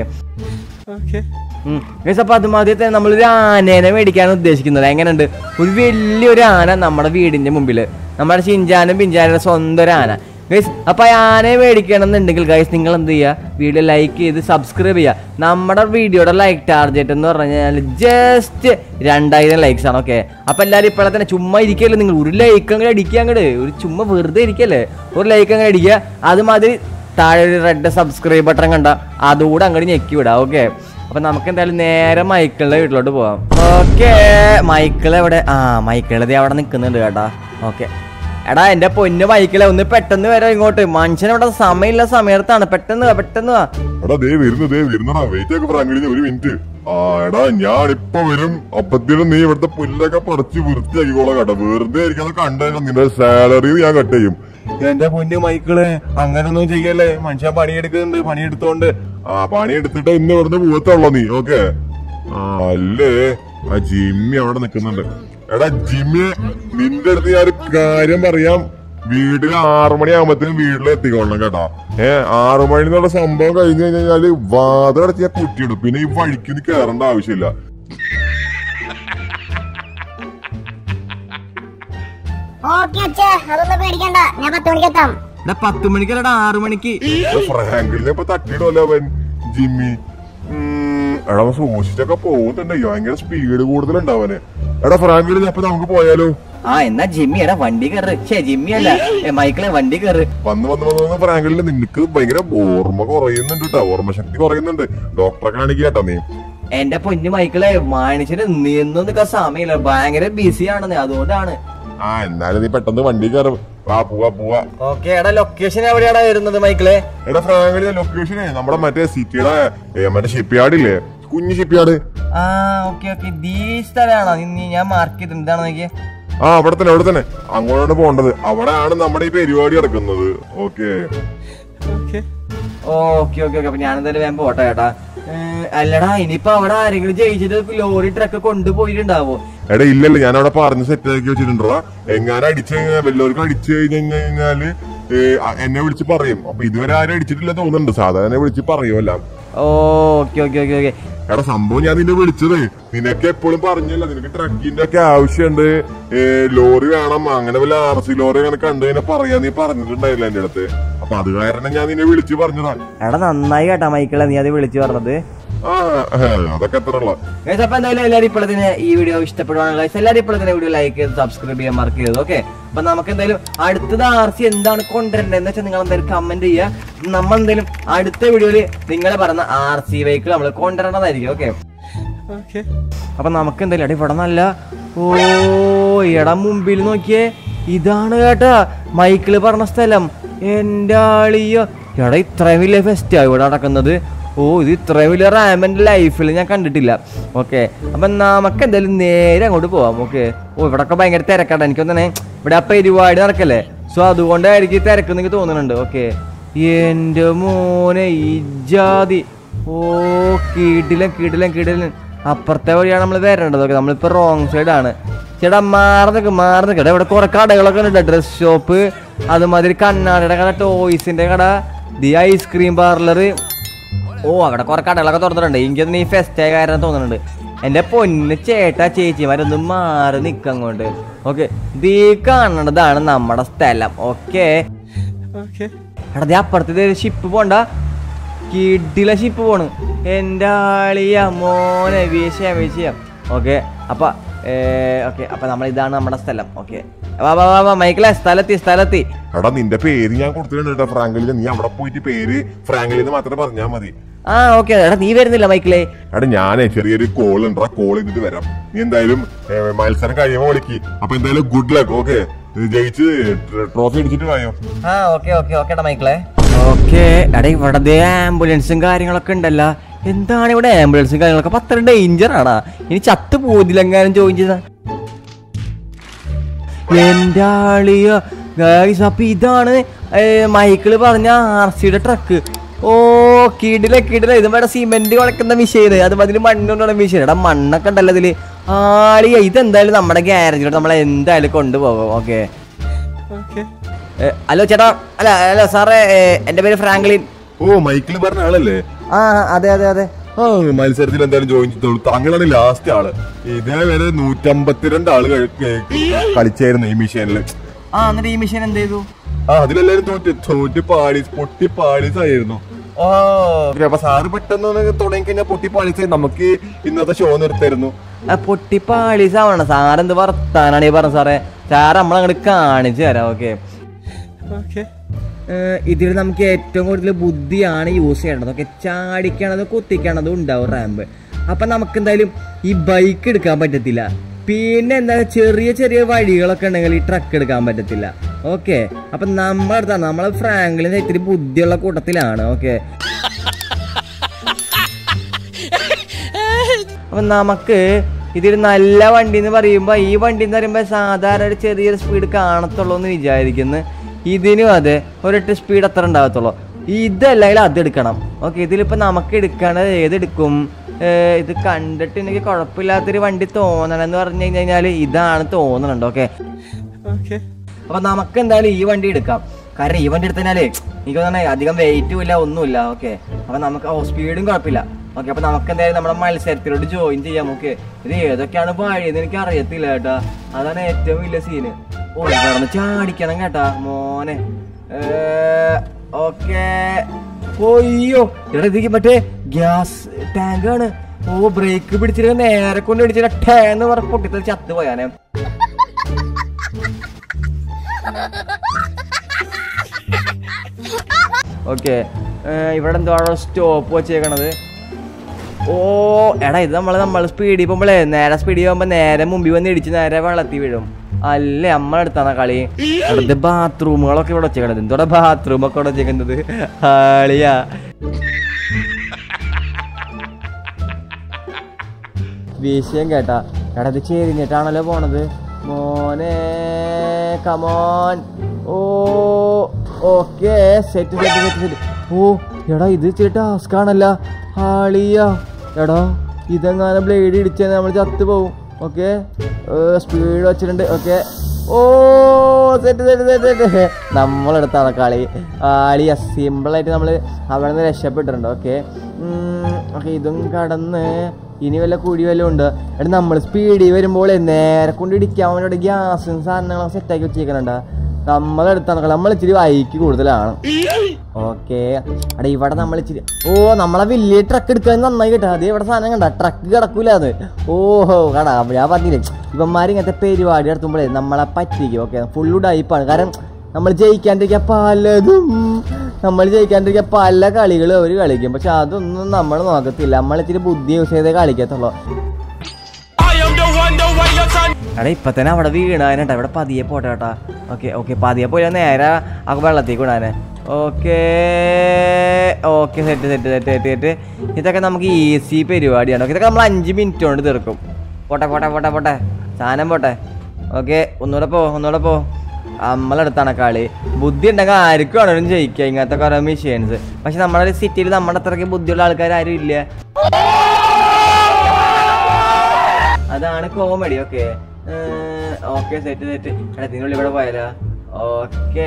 അപ്പൊ അതുമാതിരി തന്നെ നമ്മളൊരു ആനേനെ മേടിക്കാണ് ഉദ്ദേശിക്കുന്നത് എങ്ങനെയുണ്ട് ഒരു വലിയൊരു ആന നമ്മുടെ വീടിന്റെ മുമ്പിൽ നമ്മുടെ ചിഞ്ചാനും പിഞ്ചാനും സ്വന്തം ഒരു ആന ഗൈസ് അപ്പൊ ആ ആനയെ മേടിക്കണമെന്നുണ്ടെങ്കിൽ ഗൈസ് നിങ്ങൾ എന്ത് ചെയ്യുക വീഡിയോ ലൈക്ക് ചെയ്ത് സബ്സ്ക്രൈബ് ചെയ്യുക നമ്മുടെ വീഡിയോയുടെ ലൈക്ക് ടാർഗറ്റ് എന്ന് പറഞ്ഞു കഴിഞ്ഞാൽ ജസ്റ്റ് രണ്ടായിരം ലൈക്സ് ആണ് ഓക്കെ അപ്പൊ എല്ലാവരും ഇപ്പോഴെ തന്നെ ചുമ്മാ ഇരിക്കല്ലേ നിങ്ങൾ ഒരു ലൈക്ക് അങ്ങനെ അടിക്കുക അങ്ങോട്ട് ഒരു ചുമ്മാ വെറുതെ ഇരിക്കല്ലേ ഒരു ലൈക്ക് അങ്ങനെ അടിക്കുക അതുമാതിരി താഴെ ഒരു റെഡ് സബ്സ്ക്രൈബ് ബട്ടൺ കണ്ട അതുകൂടെ അങ്ങോട്ട് ഞെക്കി വിടാം ഓക്കെ അപ്പൊ നമുക്ക് എന്തായാലും നേരെ മൈക്കിളിന്റെ വീട്ടിലോട്ട് പോവാം ഓക്കെ മൈക്കിൾ എവിടെ ആ മൈക്കിൾ ദേ അവിടെ നിൽക്കുന്നുണ്ട് കേട്ടാ ഓക്കെ എടാ എന്റെ പൊന്ന് മൈക്കിളെ ഒന്ന് പെട്ടെന്ന് വരാം ഇങ്ങോട്ട് മനുഷ്യൻ ഇവിടെ സമയമില്ല സമയത്താണ് പെട്ടെന്ന് വാ പെട്ടെന്ന് വാ എടാ ദേ വരുന്നു ദേ വരുന്നടാ വെയിറ്റ് ഒക്കെ ഫ്രാങ്ക്ലിന് ഒരു മിനിറ്റ് ആ എടാ ഞാൻ ഇപ്പൊ വരും അപ്പത്തിനും നീ ഇവിടുത്തെ പുല്ലൊക്കെ പറിച്ച് വൃത്തിയാക്കിക്കോളാം കേട്ടോ വെറുതെ ഇരിക്കാതെ കണ്ടു നിന്റെ സാലറി ഞാൻ കട്ട് ചെയ്യും എന്റെ പൊന്ന് മൈക്കിളെ അങ്ങനൊന്നും ചെയ്യല്ലേ മനുഷ്യൻ പണിയെടുക്കുന്നുണ്ട് പണിയെടുത്തോണ്ട് ആ പണിയെടുത്തിട്ട് ഇന്ന് ഇവിടുന്ന് പോകത്തുള്ളൂ നീ ഓക്കെ ആ അല്ലേ ആ ജിമ്മി അവിടെ നിക്കുന്നുണ്ട് എടാ ജിമ്മി നിന്റെ അടുത്ത് ഞാൻ ഒരു കാര്യം പറയാം വീട്ടിൽ ആറു മണിയാകുമ്പത്തേനും വീട്ടിൽ എത്തിക്കോളണം കേട്ടോ ഏ ആറു മണി എന്നുള്ള സംഭവം കഴിഞ്ഞു കഴിഞ്ഞാല് വാതിലടച്ച് ഞാൻ കുറ്റിയിടും പിന്നെ ഈ വഴിക്ക് കയറേണ്ട ആവശ്യമില്ല ഓക്കെ അച്ഛാ അതൊന്നും പേടിക്കണ്ട ഞാൻ പത്ത് മണിക്ക് എത്താം എടാ പത്ത് മണിക്കല്ലടാ ആറു മണിക്ക് ഫ്രാങ്കിളിനെ ഇപ്പൊ തട്ടിയിടുമല്ലോ അവൻ ജിമ്മി ഉം, എടാ അവൻ സൂക്ഷിച്ചൊക്കെ പോകുന്നുണ്ട് ഭയങ്കര സ്പീഡ് കൂടുതലുണ്ട് അവന് എടാ ഫ്രാങ്കിളിന് അപ്പൊ നമുക്ക് പോയാലോ ആ എന്നാ ജിമ്മി എടാ വണ്ടി കയറ് ഛേ ജിമ്മി അല്ല ഏ, മൈക്കിളെ വണ്ടി കയറ് വന്ന് വന്ന് വന്ന് വന്ന് ഫ്രാങ്കിളിന് നിനക്ക് ഭയങ്കര ഓർമ്മ കുറയുന്നുണ്ട് കേട്ടോ ഓർമ്മ ശക്തി കുറയുന്നുണ്ട് ഡോക്ടറെ കാണിക്കുക കേട്ടോ നീ എന്റെ പൊന്നു മൈക്കിളെ മനുഷ്യന് നിന്നു നിൽക്കാൻ സമയമില്ല ഭയങ്കര ബിസിയാണെന്ന് അതുകൊണ്ടാണ് ആ എന്നാലും നീ പെട്ടെന്ന് വണ്ടി കയറും വാ പോവാ പോവാ ഓക്കെ എടാ ലൊക്കേഷൻ എവിടെയാടാ വരുന്നത് മൈക്കിളെ എടാ ഫ്രാങ്കിളിന്റെ ലൊക്കേഷനെ നമ്മുടെ മറ്റേ സിറ്റിയുടെ ഏ, മറ്റേ ഷിപ്പ്യാർഡ് ഇല്ലേ കുഞ്ഞു ഷിപ്പ്യാർഡ് ആ ഓക്കെ ഓക്കെ ഈ സ്ഥലമാണോ നീ ഞാൻ മാർക്ക് ചെയ്തിട്ടുണ്ട് ഇതാണ് നോക്കിയേ ആ അവിടെ തന്നെ അവിടെ തന്നെ അങ്ങോട്ടാണ് പോകേണ്ടത് അവിടെയാണ് നമ്മുടെ ഈ പരിപാടി നടക്കുന്നത് ഓക്കെ ഓക്കെ ഓക്കെ ഓക്കെ അപ്പൊ ഞാനെന്തായാലും വേഗം പോട്ടെ ചേട്ടാ ഏ, അല്ലടാ ഇനിയിപ്പോ അവിടെ ആരെങ്കിലും ജയിച്ചിട്ട് ലോറി ട്രക്ക് കൊണ്ടുപോയിട്ടുണ്ടാവോ എടാ ഇല്ലല്ല ഞാൻ അവിടെ പറഞ്ഞ് സെറ്റ് ആക്കി വെച്ചിട്ടുണ്ടോ എങ്ങാനും അടിച്ചു കഴിഞ്ഞാൽ വല്ലവർക്കും അടിച്ചു കഴിഞ്ഞ് കഴിഞ്ഞാല് ഏ, അ- എന്നെ വിളിച്ച് പറയും അപ്പൊ ഇതുവരെ ആരും അടിച്ചിട്ടില്ല തോന്നുന്നുണ്ട് സാധാരണ വിളിച്ച് പറയുമല്ല ഓക്കെ ഓക്കെ ഓക്കെ ഓക്കെ എടാ സംഭവം ഞാൻ നിന്നെ വിളിച്ചത് നിനക്ക് എപ്പോഴും പറഞ്ഞില്ല നിനക്ക് ട്രക്കിന്റെ ഒക്കെ ആവശ്യമുണ്ട് ഏ, ലോറി വേണം അങ്ങനെ വല്ല ആർ സി ലോറി അങ്ങനെ കണ്ടു കഴിഞ്ഞാൽ പറയാ നീ പറഞ്ഞിട്ടുണ്ടായില്ല എന്റെ അടുത്ത് അപ്പൊ അത് കാരണം ഞാൻ നിന്നെ വിളിച്ചു പറഞ്ഞതാ എടാ നന്നായി കേട്ടാ മൈക്കിളെ നീ അത് വിളിച്ചു പറഞ്ഞത് ആ ഏ, അതൊക്കെ എത്ര ഉള്ള Guys, അപ്പൊ എന്തായാലും എല്ലാവരും ഇപ്പോൾ തന്നെ ഈ വീഡിയോ ഇഷ്ടപ്പെടുവാണെങ്കിൽ guys, എല്ലാവരും ഇപ്പോൾ തന്നെ വീഡിയോ ലൈക്ക് ചെയ്ത് സബ്സ്ക്രൈബ് ചെയ്യാൻ മറക്ക് ചെയ്തത് ഓക്കെ അപ്പൊ നമുക്ക് എന്തായാലും അടുത്തത് ആർ സി എന്താണ് കൊണ്ടുവരേണ്ടത് എന്ന് വെച്ചാൽ നിങ്ങൾ എന്തായാലും കമന്റ് ചെയ്യുക നമ്മൾ എന്തായാലും അടുത്ത വീഡിയോയില് നിങ്ങൾ പറഞ്ഞ ആർ സി വെഹിക്കിൾ നമ്മൾ കൊണ്ടുവരേണ്ടതായിരിക്കും ഓക്കെ അപ്പൊ നമുക്ക് എന്തായാലും എടാ ഇവിടെ നല്ല ഓ എടാ മുമ്പിൽ നോക്കിയേ ഇതാണ് കേട്ടാ മൈക്കിള് പറഞ്ഞ സ്ഥലം എന്റെ ആളിയോ എടാ ഇത്രയും വലിയ ഫെസ്റ്റാ ഇവിടെ നടക്കുന്നത് ഓ ഇത് ഇത്രയും വലിയ റാം എൻ്റെ ലൈഫിൽ ഞാൻ കണ്ടിട്ടില്ല ഓക്കെ അപ്പൊ നമുക്ക് എന്തായാലും നേരെ അങ്ങോട്ട് പോവാം ഓക്കെ ഓ ഇവിടെ ഒക്കെ ഭയങ്കര തിരക്കാണ് എനിക്കൊന്നെ ഇവിടെ ആ പരിപാടി നടക്കല്ലേ സോ അതുകൊണ്ടായിരിക്കും ഈ തിരക്ക് എനിക്ക് തോന്നുന്നുണ്ട് ഓക്കെ എന്റെ മോനെ ഈ ജാതി ഓ കീടിലൻ കീടിലൻ കീടിലൻ അപ്പുറത്തെ വഴിയാണ് നമ്മൾ വരേണ്ടത് ഓക്കെ നമ്മളിപ്പോ റോങ് സൈഡ് ആണ് ചേട്ടാ മാറി നിൽക്ക് മാറി നിൽക്കട്ടെ ഇവിടെ കുറെ കടകളൊക്കെ ഉണ്ട് ഡ്രസ് ഷോപ്പ് അതുമാതിരി കണ്ണാടിയുടെ കട ടോയ്സിന്റെ കട ദി ഐസ്ക്രീം പാർലർ ഓ അവിടെ കുറെ കടകളൊക്കെ തുറന്നിട്ടുണ്ട് എനിക്കൊന്നും ഈ ഫെസ്റ്റ് ആയ കാരണം തോന്നുന്നുണ്ട് എന്റെ പൊന്ന് ചേട്ടാ ചേച്ചിമാരൊന്ന് മാറി നിക്കങ്ങോട്ട് ഓക്കെ ദീ കാണുന്നതാണ് നമ്മുടെ സ്ഥലം ഓക്കെ എടാ ദേ അപ്പുറത്തെ ഷിപ്പ് പോണ്ട കിഡില ഷിപ്പ് പോണ് എൻ്റെ ആളിയ മോനെ വിഷയം വിഷയം ഓക്കെ അപ്പൊ ഓക്കെ അപ്പൊ നമ്മൾ ഇതാണ് നമ്മുടെ സ്ഥലം ഓക്കെ വാ വാ വാ വാ മൈക്കിളെ സ്ഥലത്തി സ്ഥലത്തി എടാ നിന്റെ പേര് ഞാൻ കൊടുത്തിട്ടുണ്ട് കേട്ടോ ഫ്രാങ്കലിന് നീ അവിടെ പോയിട്ട് പേര് ഫ്രാങ്കലിന്ന് മാത്രം പറഞ്ഞാ മതി ആ ഓക്കെ എടാ നീ വരുന്നില്ല മൈക്കിളെ എടാ ഞാനേ ചെറിയൊരു കോൾ ഉണ്ട് ആ കോൾ ചെയ്തിട്ട് വരാം നീ എന്തായാലും ഏ, മത്സരം കഴിയുമ്പോ വിളിക്ക് അപ്പൊ എന്തായാലും ഗുഡ് ലക്ക് ഓക്കെ ജയിച്ച് ട്രോഫി അടിച്ചിട്ട് വായോ ആ ഓക്കെ ഓക്കെ ഓക്കെ മൈക്കിളെ ഓക്കെ എടാ ഇവിടെ ദേ ആംബുലൻസും കാര്യങ്ങളൊക്കെ ഉണ്ടല്ലോ എന്താണ് ഇവിടെ ആംബുലൻസും കാര്യങ്ങളൊക്കെ അപ്പൊ അത്ര ഡേഞ്ചർ ആണാ ഇനി ചത്ത് പോതിലെങ്ങാനും ജോയിൻ ചെയ്ത എന്റെ ആളിയ ഗൈസ് അപ്പൊ ഇതാണ് ഏ, മൈക്കിള് പറഞ്ഞ ആർ സിയുടെ ട്രക്ക് ഓ കിടില കിടില ഇത് ഇവിടെ സിമെന്റ് കുളക്കുന്ന മിഷീന് അതുമാതിരി മണ്ണുകൊണ്ടുള്ള മിഷീൻ എടാ മണ്ണൊക്കെ ഉണ്ടല്ലോ ഇതില് ആളിയ ഇതെന്തായാലും നമ്മുടെ ഗ്യാരേജിലോട്ട് നമ്മൾ എന്തായാലും കൊണ്ടുപോകും ഓക്കെ ഹലോ ചേട്ടാ അല്ല ഹലോ സാറേ ഏ, എന്റെ പേര് ഫ്രാങ്ക്ലിൻ ഓ മൈക്കിൾ പറഞ്ഞ ആളല്ലേ ആ അതെ അതെ അതെ ആ മത്സരത്തിൽ എന്തായാലും ജോയിൻ ചെയ്തോളൂ താങ്കളാണ് ലാസ്റ്റ് ആള് ഇതേ വരെ നൂറ്റമ്പത്തിരണ്ട് ആള് കഴി- കഴി- കളിച്ചായിരുന്നു ഈ മിഷീനില് ആ എന്നിട്ട് ഈ മിഷീൻ എന്ത് ചെയ്തു ആ അതിലെല്ലാരും തോറ്റ് തോറ്റ് പാളീസ് പൊട്ടി പാളീസ് ആയിരുന്നു ഓ അപ്പൊ സാറ് പെട്ടെന്ന് തുടങ്ങി കഴിഞ്ഞാൽ പൊട്ടി പാളീസ് നമുക്ക് ഇന്നത്തെ ഷോ നിർത്തായിരുന്നു ആ പൊട്ടി പാളീസാവണം സാറെന്ത് വർത്താനാണ് ഈ പറഞ്ഞ സാറേ സാറ് നമ്മളങ്ങോട്ട് കാണിച്ചു തരാം ഓക്കെ ഇതിൽ നമുക്ക് ഏറ്റവും കൂടുതൽ ബുദ്ധിയാണ് യൂസ് ചെയ്യേണ്ടത് ഓക്കെ ചാടിക്കണത് കുത്തിക്കണതും ഉണ്ടാവും റാമ്പ് അപ്പൊ നമുക്ക് എന്തായാലും ഈ ബൈക്ക് എടുക്കാൻ പറ്റത്തില്ല പിന്നെ എന്താ ചെറിയ ചെറിയ വഴികളൊക്കെ ഉണ്ടെങ്കിൽ ഈ ട്രക്ക് എടുക്കാൻ പറ്റത്തില്ല ഓക്കെ അപ്പൊ നമ്മളെടുത്താ നമ്മളെ ഫ്രാങ്ക്ലിൻ ഇത്തിരി ബുദ്ധിയുള്ള കൂട്ടത്തിലാണ് ഓക്കെ അപ്പൊ നമുക്ക് ഇതൊരു നല്ല വണ്ടി എന്ന് പറയുമ്പോ ഈ വണ്ടി എന്ന് പറയുമ്പോ സാധാരണ ഒരു ചെറിയൊരു സ്പീഡ് കാണത്തുള്ളൂ എന്ന് വിചാരിക്കുന്നു ഇതിനും അതെ ഒരൊറ്റ സ്പീഡ് അത്ര ഉണ്ടാകത്തുള്ളൂ ഇതല്ലെങ്കിൽ അത് എടുക്കണം ഓക്കെ ഇതിലിപ്പോ നമുക്ക് എടുക്കേണ്ടത് ഏതെടുക്കും ഏർ ഇത് കണ്ടിട്ട് എനിക്ക് കുഴപ്പമില്ലാത്തൊരു വണ്ടി തോന്നണം എന്ന് പറഞ്ഞു കഴിഞ്ഞാൽ ഇതാണ് തോന്നുന്നുണ്ട് ഓക്കെ അപ്പൊ നമുക്ക് എന്തായാലും ഈ വണ്ടി എടുക്കാം കാരണം ഈ വണ്ടി എടുത്തതിനാലേ എനിക്ക് തോന്നണേ അധികം വെയിറ്റും ഇല്ല ഒന്നുമില്ല ഓക്കെ അപ്പൊ നമുക്ക് ഓ സ്പീഡും കുഴപ്പമില്ല ഓക്കെ അപ്പൊ നമുക്ക് എന്തായാലും നമ്മുടെ മത്സരത്തിലോട്ട് ജോയിൻ ചെയ്യാം ഓക്കെ ഇത് ഏതൊക്കെയാണ് വഴിയെന്ന് എനിക്ക് അറിയത്തില്ല കേട്ടാ അതാണ് ഏറ്റവും വലിയ സീന് ഓ ഇവിടെ ചാടിക്കണം കേട്ടാ മോനെ ഓക്കെ ഓയ്യോ ഇവിടെ ഇതിക്ക് മറ്റേ ഗ്യാസ് ടാങ്ക് ആണ് ഓ ബ്രേക്ക് പിടിച്ചിട്ട് നേരെ കൊണ്ട് പിടിച്ചിട്ട് ടേ എന്ന് പറഞ്ഞ പൊട്ടിത്തൽ ചത്ത് പോയാനെ ഓക്കെ ഇവിടെ എന്തോ സ്റ്റോപ്പ് വെച്ചേക്കണത് ഓ എടാ ഇത് നമ്മൾ നമ്മൾ സ്പീഡിൽ പോകുമ്പോഴേ നേരെ സ്പീഡിൽ പോകുമ്പോ നേരെ മുമ്പിൽ വന്ന് ഇടിച്ച് നേരെ വെള്ളത്തിൽ വീഴും അല്ലേ നമ്മളെടുത്താണ് കളി അടുത്ത് ബാത്റൂമുകളൊക്കെ ഇവിടെ വെച്ചേക്കണത് എന്തോടെ ബാത്റൂം ഒക്കെ ഇവിടെ വെച്ചേക്കുന്നത് ആളിയാ വിഷയം കേട്ടാ എടാ ഇത് ചെരിഞ്ഞിട്ടാണല്ലോ പോണത് മോനെ കമോൻ ഓ okay set set set set ഓ എടാ ഇത് ഇച്ചിരി ടാസ്ക് ആണല്ലോ ആളിയാ എടാ ഇതെങ്ങാനും ബ്ലേഡ് ഇടിച്ചാൽ നമ്മൾ ചത്തു പോവും ഓക്കെ സ്പീഡ് വെച്ചിട്ടുണ്ട് ഓക്കെ ഓ സെറ്റ് സെറ്റ് സെറ്റ് സെറ്റ് നമ്മളെടുത്താണ് കളി ആളി സിമ്പിളായിട്ട് നമ്മൾ അവിടെ നിന്ന് രക്ഷപ്പെട്ടിട്ടുണ്ട് ഓക്കെ ഓക്കെ ഇതും കടന്ന് ഇനി വല്ല കുഴി വല്ലതും ഉണ്ട് എടാ നമ്മൾ സ്പീഡിൽ വരുമ്പോൾ നേരെ കൊണ്ട് ഇടിക്കാൻ വേണ്ടി ഗ്യാസും സാധനങ്ങളൊക്കെ സെറ്റാക്കി വെച്ചേക്കുന്നുണ്ട് നമ്മളെടുത്താണ് കളി നമ്മൾ ഇച്ചിരി വൈക്ക് കൂടുതലാണ് ഓക്കെ എടാ ഇവിടെ നമ്മൾ ഇച്ചിരി ഓ നമ്മളെ വലിയ ട്രക്ക് എടുക്കാൻ നന്നായി കേട്ടോ അത് ഇവിടെ സാധനം കണ്ട ട്രക്ക് കിടക്കൂല അത് ഓഹോ കടാ ഞാൻ പറഞ്ഞില്ലേ ഇവന്മാർ ഇങ്ങനത്തെ പരിപാടി നടത്തുമ്പോഴേ നമ്മളെ പറ്റിക്കും ഓക്കെ ഫുള്ള് ഡൈപ്പാണ് കാരണം നമ്മൾ ജയിക്കാണ്ടിരിക്കുക പലതും നമ്മൾ ജയിക്കാണ്ടിരിക്കുക പല കളികളും അവർ കളിക്കും പക്ഷെ അതൊന്നും നമ്മൾ നോക്കത്തില്ല നമ്മൾ ഇച്ചിരി ബുദ്ധി യൂസ് ചെയ്തേ കളിക്കത്തുള്ളൂ എടാ ഇപ്പൊ തന്നെ അവിടെ വീണാനേട്ടാ ഇവിടെ പതിയെ പോട്ടെ കേട്ടാ ഓക്കെ ഓക്കെ പതിയെ പോയാൽ നേരെ ആ വെള്ളത്തേക്ക് വിടാനെ okay okay set set set set set ഇതൊക്കെ നമുക്ക് ഈസി പരിപാടിയാണ് ഓക്കെ ഇതൊക്കെ നമ്മൾ അഞ്ച് മിനിറ്റ് കൊണ്ട് തീർക്കും പോട്ടെ പോട്ടെ പോട്ടെ പോട്ടെ സാധനം പോട്ടെ ഓക്കെ ഒന്നുകൂടെ പോ ഒന്നുകൂടെ പോ നമ്മളെടുത്താണ് കളി ബുദ്ധി ഉണ്ടെങ്കിൽ ആർക്കും ആണെങ്കിലും ജയിക്കുക ഇങ്ങനത്തെ കുറേ മെഷീൻസ് പക്ഷെ നമ്മുടെ സിറ്റിയിൽ നമ്മുടെ അത്രയ്ക്ക് ബുദ്ധിയുള്ള ആൾക്കാർ ആരും ഇല്ല അതാണ് comedy okay okay set set എടാ നിങ്ങളുള്ളിൽ ഇവിടെ പോയാലോ ഓക്കെ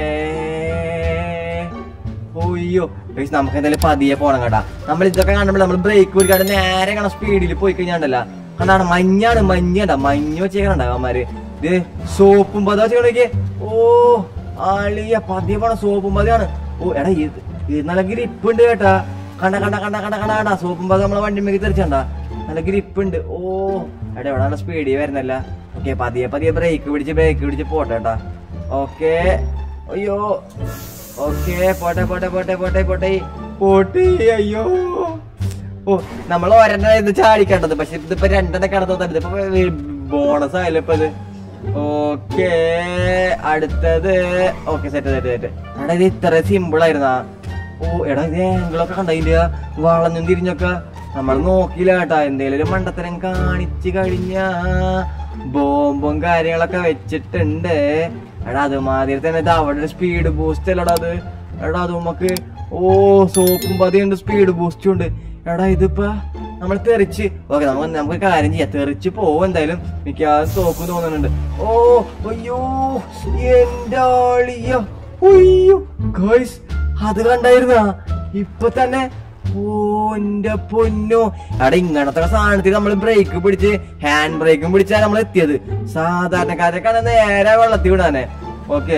ഒയ്യോ ഗയ്സ്, നമുക്ക് എന്തായാലും പതിയെ പോണം കേട്ടാ നമ്മൾ ഇതൊക്കെ കാണുമ്പോൾ നമ്മൾ ബ്രേക്ക് പിടിക്കാണ്ട് നേരെ കാണാൻ സ്പീഡിൽ പോയി കഴിഞ്ഞാണ്ടല്ല കണ്ടാണ് മഞ്ഞാണ് മഞ്ഞണ്ട മഞ്ഞ് വെച്ചേക്കണ്ട അവന്മാര് ഇത് സോപ്പും പത വെച്ചേക്കണേക്ക് ഓ ആളിയ പതിയെ പോണ സോപ്പും പതിയാണ് ഓ എടാ ഇത് ഇത് നല്ല ഗ്രിപ്പ് ഉണ്ട് കേട്ടാ കണ്ട കണ്ട കണ്ട കണ്ട കണ്ട കണ്ട സോപ്പും പത നമ്മളെ വണ്ടി മേക്ക് തെറിച്ചണ്ട നല്ല ഗ്രിപ്പ് ഉണ്ട് ഓ എടാ എവിടെ സ്പീഡിൽ വരുന്നല്ല ഓക്കെ പതിയെ പതിയെ ബ്രേക്ക് പിടിച്ച് ബ്രേക്ക് പിടിച്ച് പോട്ടെ കേട്ടാ ഓക്കെ അയ്യോ ഓക്കെ പോട്ടെ പോട്ടെ പോട്ടെ പോട്ടെ പോട്ടെ പോട്ടെ അയ്യോ ഓ നമ്മൾ ഒരെണ്ണം ഇത് ചാടിക്കേണ്ടത് പക്ഷെ ഇതിപ്പോ രണ്ടെണ്ണം കടന്നത് ഇപ്പൊ ബോണസ് ആയല്ലോ ഇപ്പൊ ഇത് ഓക്കെ അടുത്തത് ഓക്കെ സെറ്റ് സെറ്റ് സെറ്റ് എടാ ഇത് ഇത്ര സിമ്പിൾ ആയിരുന്നാ ഓ എടാ ഇത് ആംഗിളൊക്കെ കണ്ടതിന്റെ വളഞ്ഞും തിരിഞ്ഞൊക്കെ നമ്മൾ നോക്കിയില്ല കേട്ടാ എന്തേലും ഒരു മണ്ടത്തരം കാണിച്ചു കഴിഞ്ഞ ബോംബും കാര്യങ്ങളൊക്കെ വെച്ചിട്ടുണ്ട് എടാ അത് മാതിരി തന്നെ ഇത് അവിടെ ഒരു സ്പീഡ് ബൂസ്റ്റ് അല്ലടാ അത് എടാ അത് നമുക്ക് ഓ സോപ്പും പതിയുണ്ട് സ്പീഡ് ബൂസ്റ്റും ഉണ്ട് എടാ ഇതിപ്പോ നമ്മൾ തെറിച്ച് ഓക്കെ നമുക്ക് നമുക്ക് ഒരു കാര്യം ചെയ്യാം തെറിച്ച് പോവും എന്തായാലും മിക്കവാറും തോക്കും തോന്നുന്നുണ്ട് ഓ അയ്യോ എന്റെ ആളിയോ അയ്യോ ഗൈസ് അത് കണ്ടായിരുന്ന ഇപ്പൊ തന്നെ ഓ എന്റെ പൊന്നോ എടാ ഇങ്ങനത്തെ സാധനത്തിൽ നമ്മൾ ബ്രേക്ക് പിടിച്ച് ഹാൻഡ് ബ്രേക്കും പിടിച്ചാണ് നമ്മൾ എത്തിയത് സാധാരണക്കാരൊക്കെ നേരെ വെള്ളത്തിൽ വിടാനേ ഓക്കെ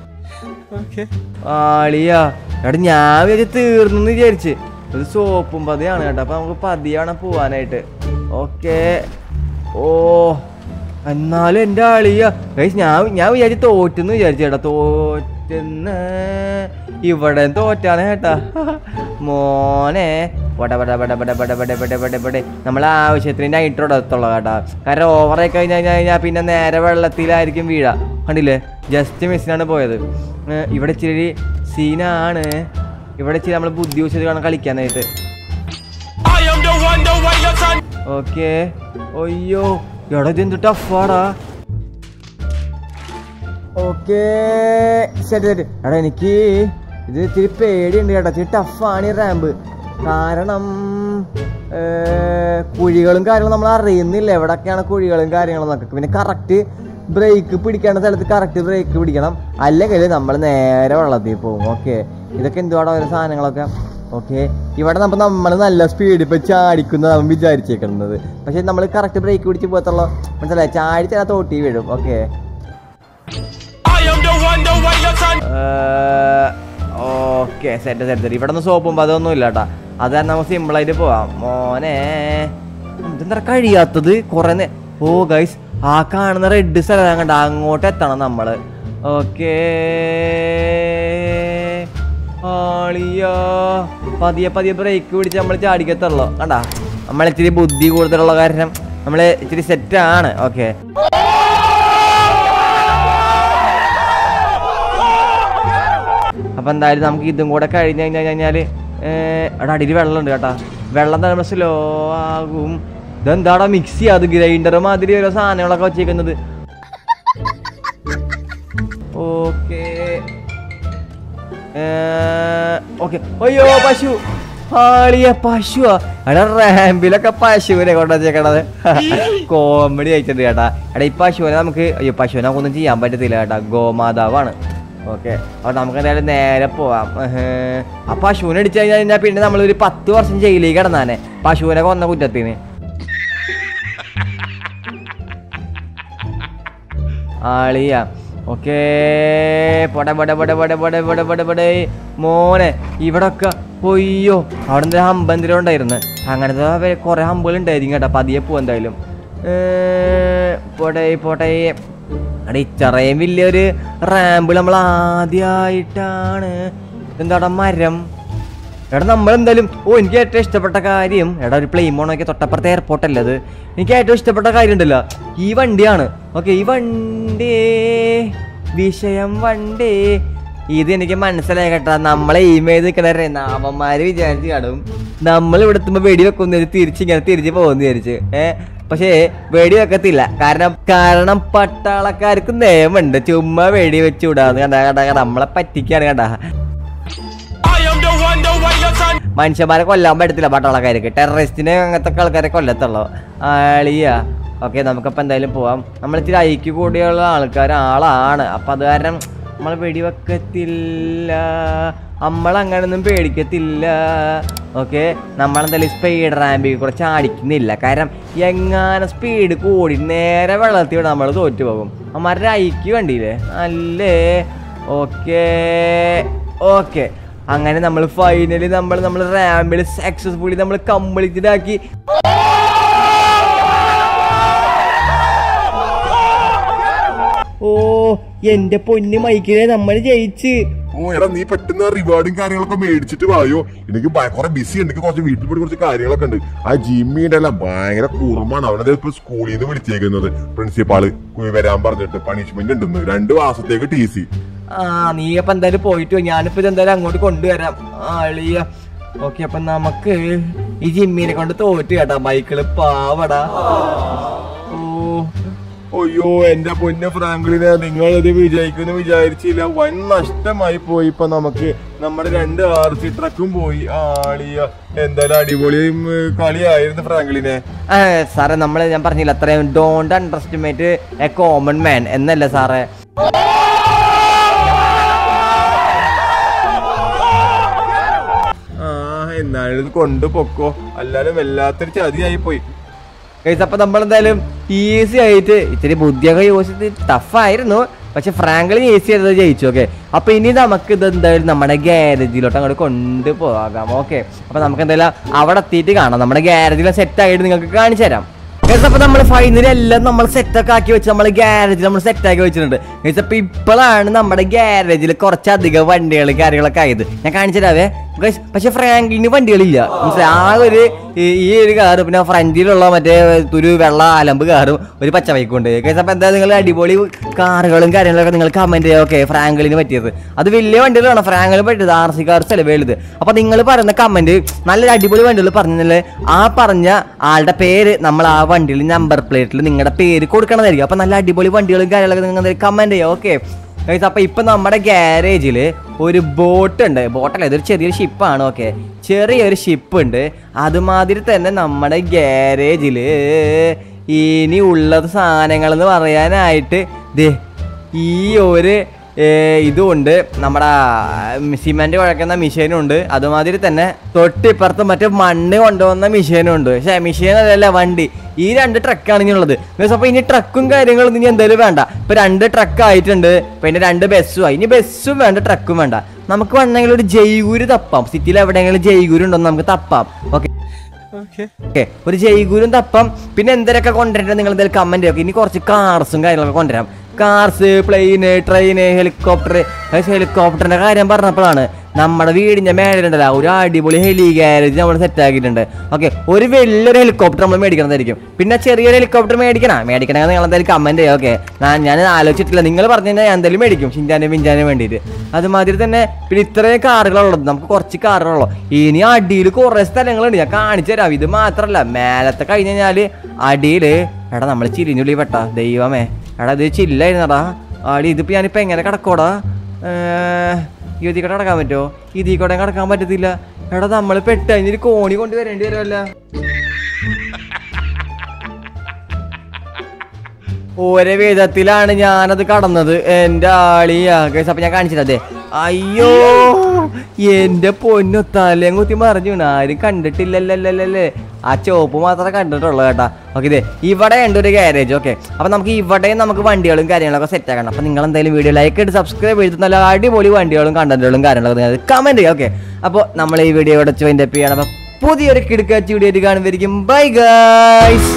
ആളിയാ എടാ ഞാൻ വിചാരിച്ച് തീർന്നു വിചാരിച്ച് ഇത് സോപ്പും പതിയാണ് കേട്ടോ അപ്പൊ നമുക്ക് പതിയാണ് പോവാനായിട്ട് ഓക്കെ ഓ എന്നാലും എന്റെ ആളിയ ഗൈസ് ഞാൻ ഞാൻ വിചാരിച്ച് തോറ്റെന്ന് വിചാരിച്ചു ചേട്ടാ തോറ്റെന്ന് ഇവിടെ തോറ്റാണ് കേട്ടാ മോനെ പട പട പട പട പട പട പട പട പട നമ്മൾ ആവശ്യത്തിന് നൈട്രോ ഇടത്തുള്ള കേട്ടാ കാരണം ഓവറായി കഴിഞ്ഞ് കഴിഞ്ഞാൽ പിന്നെ നേരെ വെള്ളത്തിലായിരിക്കും വീഴ കണ്ടില്ലേ ജസ്റ്റ് മിസ്സിനാണ് പോയത് ഏ, ഇവിടെ ഇച്ചിരി സീനാണ് ഇവിടെ ഇച്ചിരി നമ്മൾ ബുദ്ധി വെച്ചിട്ട് വേണം കളിക്കാനായിട്ട് ഓക്കെ അയ്യോ എടാ ഇത് എന്ത് ടഫാടാ ഓക്കെ ശരി ശരി എടാ എനിക്ക് ഇത് ഇത്തിരി പേടിയുണ്ട് കേട്ടോ ഇത്തിരി ടഫാണ് ഈ റാമ്പ് കാരണം ഏ, കുഴികളും കാര്യങ്ങളും നമ്മൾ അറിയുന്നില്ല എവിടൊക്കെയാണ് കുഴികളും കാര്യങ്ങളും എന്നൊക്കെ പിന്നെ കറക്റ്റ് ബ്രേക്ക് പിടിക്കേണ്ട സ്ഥലത്ത് കറക്റ്റ് ബ്രേക്ക് പിടിക്കണം അല്ലെങ്കിൽ നമ്മൾ നേരെ വെള്ളത്തിൽ പോകും ഓക്കെ ഇതൊക്കെ എന്തുവാടാ ഓരോ സാധനങ്ങളൊക്കെ ഓക്കെ ഇവിടെ നമ്മൾ നമ്മൾ നല്ല സ്പീഡിൽ ഇപ്പൊ ചാടിക്കുന്ന നമ്മൾ വിചാരിച്ചേക്കുന്നത് പക്ഷെ നമ്മൾ കറക്റ്റ് ബ്രേക്ക് പിടിച്ച് പോകത്തുള്ളൂ മനസ്സിലായി ചാടി ചില തോട്ടി വീഴും okay okay set set set ഇവിടെ ഒന്നും സോപ്പും അതൊന്നും ഇല്ല കേട്ടാ അത് കാരണം നമുക്ക് സിമ്പിൾ ആയിട്ട് പോവാം മോനെ ഇതെന്താ കഴിയാത്തത് കുറെ നേ ഓ ഗൈസ് ആ കാണുന്ന റെഡ് സ്ഥലം കണ്ട അങ്ങോട്ട് എത്തണം നമ്മള് ഓക്കേ ആളിയാ പതിയെ പതിയെ ബ്രേക്ക് പിടിച്ച് നമ്മൾ ചാടിക്കത്തുള്ളൂ കണ്ടാ നമ്മൾ ഇച്ചിരി ബുദ്ധി കൂടുതലുള്ള കാരണം നമ്മൾ ഇച്ചിരി സെറ്റാണ് ഓക്കെ അപ്പൊ എന്തായാലും നമുക്ക് ഇതും കൂടെ കഴിഞ്ഞ് കഴിഞ്ഞ് കഴിഞ്ഞാല് അവിടെ അടിയിൽ വെള്ളമുണ്ട് കേട്ടാ വെള്ളം തരുമ്പോ സ്ലോ ആകും ഇതെന്താടാ മിക്സ് ചെയ്യാ അത് ഗ്രൈൻഡർ മാതിരി ഓരോ സാധനങ്ങളൊക്കെ വെച്ചേക്കുന്നത് ഓക്കെ ഓക്കെ അയ്യോ പശു ആളിയ പശുവാ എടാ റാമ്പിലൊക്കെ പശുവിനെ കൊണ്ടുവച്ചേക്കണത് കോമഡി അയച്ചിട്ടുണ്ട് ചേട്ടാ എടാ ഈ പശുവിനെ നമുക്ക് അയ്യോ പശുവിനെ നമുക്കൊന്നും ചെയ്യാൻ പറ്റത്തില്ല ചേട്ടാ ഗോമാതാവാണ് ഓക്കെ അപ്പൊ നമുക്ക് എന്തായാലും നേരെ പോവാം ഏഹ്. ആ പശുവിനെ അടിച്ചു കഴിഞ്ഞാൽ പിന്നെ നമ്മളൊരു പത്ത് വർഷം ജയിലിലേക്ക് കിടന്നാനെ പശുവിനെ കൊന്ന കുറ്റത്തിന് ആളിയ ഓക്കേ പൊടെ പൊടെ പൊടെ പൊടെ പൊടെ പൊടെ പൊടെ പൊടെ മോനെ ഇവിടൊക്കെ ഒയ്യോ അവിടെ എന്താ ഹമ്പന്തിരം ഉണ്ടായിരുന്നു അങ്ങനത്തെ വേ- കുറെ ഹമ്പുകൾ ഉണ്ടായിരിക്കും കേട്ടോ പതിയെ പോവാ എന്തായാലും ഏ, പോട്ടെ പോട്ടെ അവിടെ ഇച്ചറയും വലിയൊരു റാമ്പിൾ നമ്മൾ ആദ്യമായിട്ടാണ് എന്താടാ മരം എടാ നമ്മൾ എന്തായാലും ഓ എനിക്ക് ഏറ്റവും ഇഷ്ടപ്പെട്ട കാര്യം എടാ ഒരു പ്ലെയിൻ മോണൊക്കെ തൊട്ടപ്പുറത്തെ എയർപോർട്ട് അല്ലേ അത് എനിക്ക് ഏറ്റവും ഇഷ്ടപ്പെട്ട കാര്യം ഉണ്ടല്ലോ ഈ വണ്ടിയാണ് ഓക്കെ ഈ വണ്ടി വിഷയം വണ്ടി ഇത് എനിക്ക് മനസ്സിലായി കേട്ടാ നമ്മളെ ഇമെയിൽ നിൽക്കണേ നാമന്മാര് വിചാരിച്ച് കാണും നമ്മൾ ഇവിടെ എത്തുമ്പോ വെടി വെക്കുന്ന തിരിച്ച് ഇങ്ങനെ തിരിച്ച് പോകുന്ന വിചാരിച്ച് ഏ പക്ഷേ വെടി വെക്കത്തില്ല കാരണം കാരണം പട്ടാളക്കാർക്ക് നിയമമുണ്ട് ചുമ്മാ വെടി വെച്ച് വിടാന്ന് കണ്ടാ കണ്ടാ കണ്ടാ, നമ്മളെ പറ്റിക്കാണ് കണ്ടാ മനുഷ്യന്മാരെ കൊല്ലാൻ പറ്റത്തില്ല പട്ടാളക്കാർക്ക് ടെററിസ്റ്റിനെ അങ്ങനത്തെ ഒക്കെ ആൾക്കാരെ കൊല്ലത്തുള്ളൂ ആളിയ ഓക്കെ നമുക്കപ്പോൾ എന്തായാലും പോവാം നമ്മൾ ഇത്തിരി ഐക്യ കൂടിയുള്ള ആൾക്കാർ ആളാണ് അപ്പം അത് കാരണം നമ്മൾ വെടിവെക്കത്തില്ല നമ്മളങ്ങനൊന്നും പേടിക്കത്തില്ല ഓക്കെ നമ്മളെന്തായാലും സ്പീഡ് റാമ്പിൽ കൂടെ ചാടിക്കുന്നില്ല കാരണം എങ്ങാനും സ്പീഡ് കൂടി നേരെ വെള്ളത്തിൽ വിടാൻ നമ്മൾ തോറ്റു പോകും അമ്മമാരുടെ ഐക്യം കണ്ടില്ലേ അല്ലേ ഓക്കേ ഓക്കെ അങ്ങനെ നമ്മൾ ഫൈനലി നമ്മൾ നമ്മൾ റാമ്പിൽ സക്സസ്ഫുള്ളി നമ്മൾ കംപ്ലീറ്റഡ് ആക്കി ഓ എന്റെ പൊന്നു മൈക്കിനെ നമ്മൾ ജയിച്ച് ഓ എടാ നീ പെട്ടെന്ന് റിവാർഡും കാര്യങ്ങളൊക്കെ മേടിച്ചിട്ട് വായോ എനിക്ക് ഭയ- കുറെ ബിസി ഉണ്ട് എനിക്ക് കുറച്ച് വീട്ടിൽ പോയി കുറച്ച് കാര്യങ്ങളൊക്കെ ഉണ്ട് ആ ജിമ്മിയുടെ അല്ല ഭയങ്കര കുറുമ്പാണ് അവനത് ഇപ്പൊ സ്കൂളിൽ നിന്ന് വിളിച്ചേക്കുന്നത് പ്രിൻസിപ്പാള് വരാൻ പറഞ്ഞിട്ട് പണിഷ്മെന്റ് ഉണ്ടെന്ന് രണ്ട് മാസത്തേക്ക് ടി സി ആ നീ അപ്പൊ എന്തായാലും പോയിട്ട് വാ. ഞാനിപ്പോ ഇത് എന്തായാലും അങ്ങോട്ട് കൊണ്ടുവരാം ആളിയ ഓക്കെ അപ്പൊ നമുക്ക് ഈ ജിമ്മിനെ കൊണ്ട് തോറ്റ് കേട്ടാ മൈക്കിള് പാവടാ ഓ അയ്യോ എന്റെ പൊന്ന ഫ്രാങ്ക്ലിനെ നിങ്ങൾ ഇത് വിജയിക്കുമെന്ന് വിചാരിച്ചില്ല വൻ നഷ്ടമായി പോയി ഇപ്പൊ നമുക്ക് നമ്മുടെ രണ്ട് ആർ സി ട്രക്കും പോയി ആളിയ എന്തായാലും അടിപൊളി ഉം, കളിയായിരുന്നു ഫ്രാങ്ക്ലിനെ ആ, സാറേ നമ്മൾ ഞാൻ പറഞ്ഞില്ല അത്രയും don't underestimate a common man എന്നല്ലേ സാറേ ആ എന്നാലും ഇത് കൊണ്ടുപൊക്കോ അല്ലാതെ വല്ലാത്തൊരു ചതിയായി പോയി ഗൈസ് അപ്പൊ നമ്മൾ എന്തായാലും ഈസി ആയിട്ട് ഇത്തിരി ബുദ്ധിയൊക്കെ യൂസ് ചെയ്ത് ടഫായിരുന്നു പക്ഷെ ഫ്രാങ്ക്ലിൻ ഈസി ആയിട്ട് ജയിച്ചു ഓക്കെ അപ്പൊ ഇനി നമുക്ക് ഇത് എന്തായാലും നമ്മുടെ ഗ്യാരേജിലോട്ട് അങ്ങോട്ട് കൊണ്ടുപോകാം ഓക്കെ അപ്പൊ നമുക്ക് എന്തായാലും അവിടെ എത്തിയിട്ട് കാണാം നമ്മുടെ ഗ്യാരേജിലെ സെറ്റ് ആയിട്ട് നിങ്ങൾക്ക് കാണിച്ചു തരാം ഗൈസ് അപ്പൊ നമ്മൾ ഫൈനലി എല്ലാം നമ്മൾ സെറ്റ് ഒക്കെ ആക്കി വെച്ച് നമ്മുടെ ഗ്യാരേജിൽ നമ്മൾ സെറ്റ് ആക്കി വെച്ചിട്ടുണ്ട് ഗൈസ് അപ്പൊ ഇപ്പോഴാണ് നമ്മുടെ ഗ്യാരേജിൽ കുറച്ചധികം വണ്ടികൾ കാര്യങ്ങളൊക്കെ ആയത് ഞാൻ കാണിച്ചു തരാവേ ഗൈസ് പക്ഷെ ഫ്രാങ്ക്ലിന് വണ്ടികളില്ല മനസ്സിലായി ആ ഒരു ഈ ഈ ഒരു കാറ് പിന്നെ ഫ്രണ്ടിലുള്ള മറ്റേ ഒരു വെള്ള അലമ്പ് കാറും ഒരു പച്ച ബൈക്കും ഉണ്ട് ഗൈസ് അപ്പൊ എന്താ നിങ്ങൾ അടിപൊളി കാറുകളും കാര്യങ്ങളൊക്കെ നിങ്ങൾ കമന്റ് ചെയ്യുക ഓക്കെ ഫ്രാങ്ക്ലിന് പറ്റിയത് അത് വലിയ വണ്ടികളാണ് ഫ്രാങ്ക്ലിന് പറ്റിയത് ആർ സി കാർ ചെലവ് വലുത് അപ്പൊ നിങ്ങൾ പറയുന്ന കമന്റ് നല്ലൊരു അടിപൊളി വണ്ടികൾ പറഞ്ഞാല് ആ പറഞ്ഞ ആളുടെ പേര് നമ്മൾ ആ വണ്ടിയിൽ നമ്പർ പ്ലേറ്റിൽ നിങ്ങളുടെ പേര് കൊടുക്കണതായിരിക്കും അപ്പൊ നല്ല അടിപൊളി വണ്ടികളും കാര്യങ്ങളൊക്കെ നിങ്ങൾ കമന്റ് ചെയ്യുക ഓക്കെ ഗൈസ് അപ്പൊ ഇപ്പൊ നമ്മുടെ ഗ്യാരേജിൽ ഒരു ബോട്ട് ഉണ്ട് ബോട്ടല്ല ഇതൊരു ചെറിയൊരു ഷിപ്പാണ് ഓക്കെ ചെറിയൊരു ഷിപ്പ് ഉണ്ട് അതുമാതിരി തന്നെ നമ്മുടെ ഗ്യാരേജിൽ ഇനി ഉള്ളത് സാധനങ്ങൾ എന്ന് പറയാനായിട്ട് ദേ ഈ ഒരു ഏ, ഇതുമുണ്ട് നമ്മുടെ സിമെന്റ് കുഴക്കുന്ന മെഷീനും ഉണ്ട് അതുമാതിരി തന്നെ തൊട്ടിപ്പുറത്ത് മറ്റേ മണ്ണ് കൊണ്ടുവന്ന മെഷീനും ഉണ്ട് പക്ഷേ മെഷീൻ അതല്ല വണ്ടി ഈ രണ്ട് ട്രക്കാണ് ഇനിയുള്ളത് അപ്പൊ ഇനി ട്രക്കും കാര്യങ്ങളും ഇനി എന്തായാലും വേണ്ട ഇപ്പൊ രണ്ട് ട്രക്ക് ആയിട്ടുണ്ട് പിന്നെ രണ്ട് ബസ്സും ആയി ഇനി ബസ്സും വേണ്ട ട്രക്കും വേണ്ട നമുക്ക് വേണമെങ്കിൽ ഒരു ജയ്ഗൂര് തപ്പാം സിറ്റിയിൽ എവിടെയെങ്കിലും ജയ്ഗൂര് ഉണ്ടോ എന്ന് നമുക്ക് തപ്പാം ഓക്കെ ഓക്കെ ഒരു ജയ്ഗൂരും തപ്പം പിന്നെ എന്തൊക്കെ കൊണ്ടുവരട്ടെ നിങ്ങൾ എന്തായാലും കമന്റ് ഒക്കെ ഇനി കുറച്ച് കാർസും കാര്യങ്ങളൊക്കെ കൊണ്ടുവരാം കാർസ് പ്ലെയിന് ട്രെയിന് ഹെലികോപ്റ്റർ ഹെലികോപ്റ്ററിന്റെ കാര്യം പറഞ്ഞപ്പോഴാണ് നമ്മുടെ വീടിന്റെ മേലുണ്ടല്ലോ ഒരു അടിപൊളി ഹെലി ഗാരേജ് നമ്മൾ സെറ്റ് ആക്കിയിട്ടുണ്ട് ഓക്കെ ഒരു വലിയൊരു ഹെലികോപ്റ്റർ നമ്മൾ മേടിക്കണതായിരിക്കും പിന്നെ ചെറിയൊരു ഹെലികോപ്റ്റർ മേടിക്കണം മേടിക്കണമെങ്കിൽ നിങ്ങൾ എന്തായാലും കമന്റ് ചെയ്യുക ഓക്കെ ഞാൻ ആലോചിച്ചിട്ടില്ല നിങ്ങൾ പറഞ്ഞു കഴിഞ്ഞാൽ ഞാൻ എന്തായാലും മേടിക്കും ഷിൻജാനും പിഞ്ചാനും വേണ്ടിയിട്ട് അതുമാതിരി തന്നെ പിന്നെ ഇത്രയും കാറുകളുള്ളത് നമുക്ക് കുറച്ച് കാറുകളുള്ളൂ ഇനി അടിയിൽ കുറേ സ്ഥലങ്ങളുണ്ട് ഞാൻ കാണിച്ചു തരാം ഇത് മാത്രമല്ല മേലത്തെ കഴിഞ്ഞ് കഴിഞ്ഞാൽ അടിയിൽ എടാ നമ്മൾ ചിരിഞ്ഞുള്ളി പെട്ട ദൈവമേ എടാ ഇത് ചില്ലായിരുന്നടാ ആടി ഇതിപ്പോ ഞാനിപ്പോ എങ്ങനെ കിടക്കോടാ ഇതിൽ കൂടെ കിടക്കാൻ പറ്റുമോ ഇതിൽ കൂടെ കിടക്കാൻ പറ്റത്തില്ല എടാ നമ്മള് പെട്ടതിനൊരു കോണി കൊണ്ട് വരേണ്ടി വരുമല്ല ഓരോ വിധത്തിലാണ് ഞാനത് കടന്നത് എന്റെ ആളിയാ ഗൈസ് അപ്പൊ ഞാൻ കാണിച്ചില്ല അതെ അയ്യോ എന്റെ പൊന്നു തലയും കുത്തി മറിഞ്ഞു വീണു. ആരും കണ്ടിട്ടില്ലല്ലല്ലേ ആ ചോപ്പ് മാത്രമേ കണ്ടിട്ടുള്ളൂ കേട്ടാ ഓക്കെ ഇതേ ഇവിടെ ഉണ്ട് ഒരു ഗാരേജ് ഓക്കെ അപ്പൊ നമുക്ക് ഇവിടെയും നമുക്ക് വണ്ടികളും കാര്യങ്ങളൊക്കെ സെറ്റ് ആക്കണം അപ്പൊ നിങ്ങൾ എന്തായാലും വീഡിയോ ലൈക്ക് ചെയ്ത് സബ്സ്ക്രൈബ് ചെയ്ത് നല്ല അടിപൊളി വണ്ടികളും കണ്ടന്റുകളും കാര്യങ്ങളൊക്കെ കമന്റ് ചെയ്യുക ഓക്കെ അപ്പോൾ നമ്മൾ ഈ വീഡിയോ ഇവിടെ ചോയിൻ്റെ ചെയ്യണം അപ്പൊ പുതിയൊരു കിടക്കാച്ചി വീഡിയോ ആയിട്ട് കാണുമായിരിക്കും ബൈ ഗൈസ്